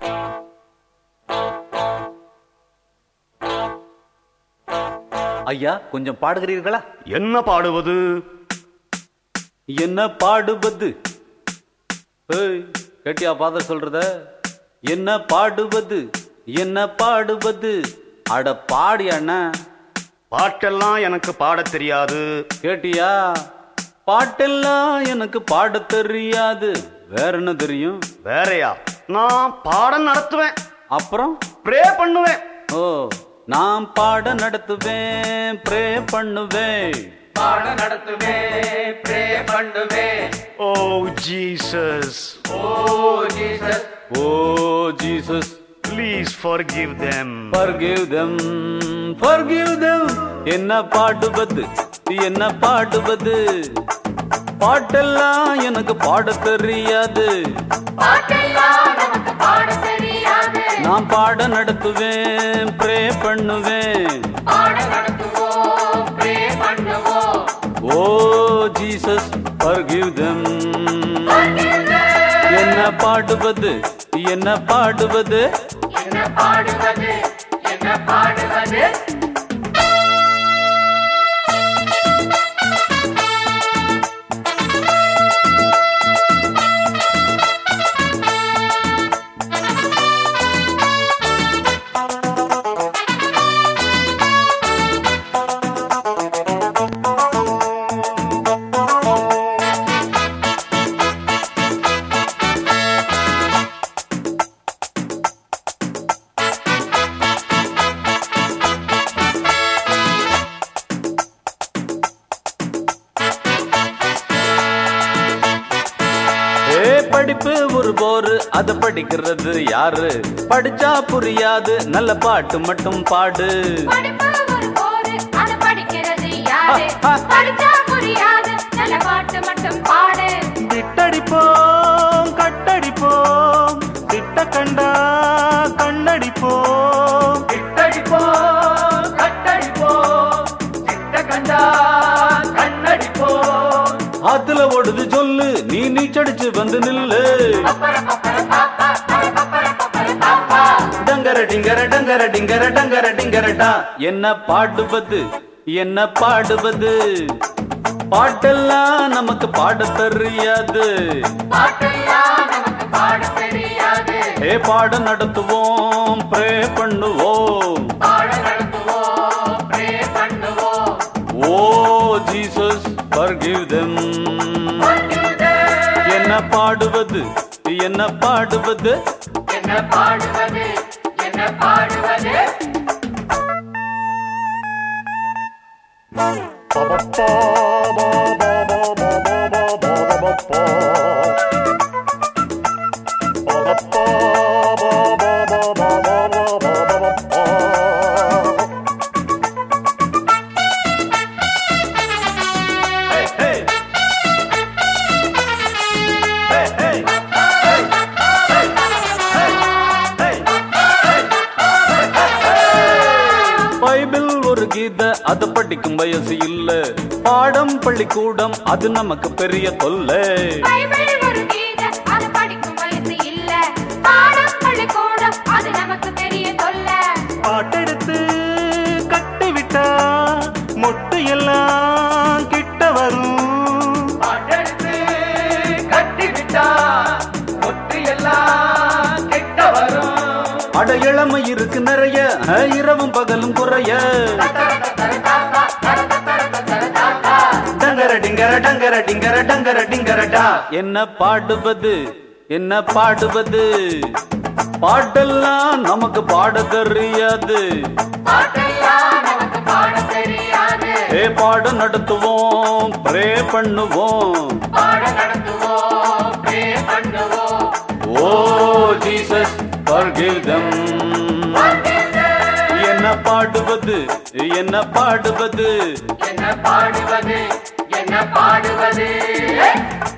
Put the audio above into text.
ஐயா கொஞ்சம் பாடுகிறீர்களா என்ன பாடுவது என்ன பாடுவது ஏய் கேட்டியா ஃபாதர் சொல்றத என்ன பாடுவது என்ன பாடுவது அட பாடி அண்ணா பாட்டெல்லாம் எனக்கு பாடத் தெரியாது கேட்டியா பாட்டெல்லாம் எனக்கு பாடத் தெரியாது வேற என்ன தெரியும் வேறயா நான் பாடம் நடத்துவேன் அப்புறம் ப்ரே பண்ணுவேன் ஓ நான் பாட நடத்துவேன் ப்ரே பண்ணுவேன் பாட நடத்துவேன் ப்ரே பண்ணுவேன் oh Jesus oh Jesus oh Jesus please forgive them forgive them forgive them என்ன பாடுவது என்ன பாடுவது பாட்டெல்லாம் எனக்கு பாடத் தெரியாது பாட்டெல்லாம் நமக்கு பாட தெரியாது நான் பாட நடத்துவேன் ப்ரே பண்ணுவேன் பாட நடத்துவோம் ப்ரே பண்ணுவோம் ஓ ஜீசஸ் forgive them என்ன பாடுவது என்ன பாடுவது என்ன பாடுவது என்ன பாடுவது ஏ படிப்பு ஒரு போரு அத படிக்கிறது யாரு படிச்சா புரியாது நல்ல பாட்டு மட்டும் பாடு படிப்பு ஒரு போரு அது படிக்கிறது யாரு ஆ, ஆ. படிச்சா புரியாது நல்ல பாட்டு மட்டும் பாடு திட்டடிப்போம் கட்டடிப்போம் திட்ட கண்டா கண்ணடிப்போம் இட்டடிப்போம் கட்டடிப்போம் சிட்ட கண்டா கண்ணடிப்போம் ஆத்துல ஓடுது சொல்லு நீ நீச்சடிச்சு வந்து நில்லு டங்கர டிங்கர டங்கர டிங்கர டங்கர டிங்கரடா என்ன பாடுவது என்ன பாடுவது பாட்டெல்லாம் நமக்கு பாட தெரியாது பாட்டெல்லாம் நமக்கு பாட தெரியாது ஏ பாட நடத்துவோம் ப்ரே பண்ணுவோம் பாட நடத்துவோம் ப்ரே பண்ணுவோம் ஓ ஜீசஸ் forgive them என்ன பாடுவது என்ன பாடுவது என்ன பாடுவது என்ன பாடுவது பைபிள் ஒரு கீத அது படிக்கும் வயசு இல்ல பாடம் பள்ளிக்கூடம் அது நமக்கு பெரிய தொல்லை பைபிள் ஒரு கீதம் அது படிக்கும் வயசு இல்ல பாடம் பள்ளிக்கூடம் அது நமக்கு பெரிய தொல்லை பாட்டெடுத்து கட்டி விட்டா மொட்டு எல்லாம் கிட்ட வரும் பாட்டெடுத்து கட்டி விட்டா ஒட்டு எல்லாம் கிட்ட வரும் அட இளமை இருக்கு நிறைய அஹ், இரவும் பகலும் குறைய டங்கர டிங்கர டங்கர டிங்கர டங்கர டிங்கரடா என்ன பாடுவது என்ன பாடுவது பாட்டெல்லாம் நமக்கு பாட தெரியாது பாட்டெல்லாம் நமக்கு பாட தெரியாது ஏ பாட நடத்துவோம் ப்ரே பண்ணுவோம் பாட நடத்துவோம் ப்ரே பண்ணுவோம் ஓ ஜீசஸ் forgive them என்ன பாடுவது என்ன பாடுவது என்ன பாடுவது என்ன பாடுவது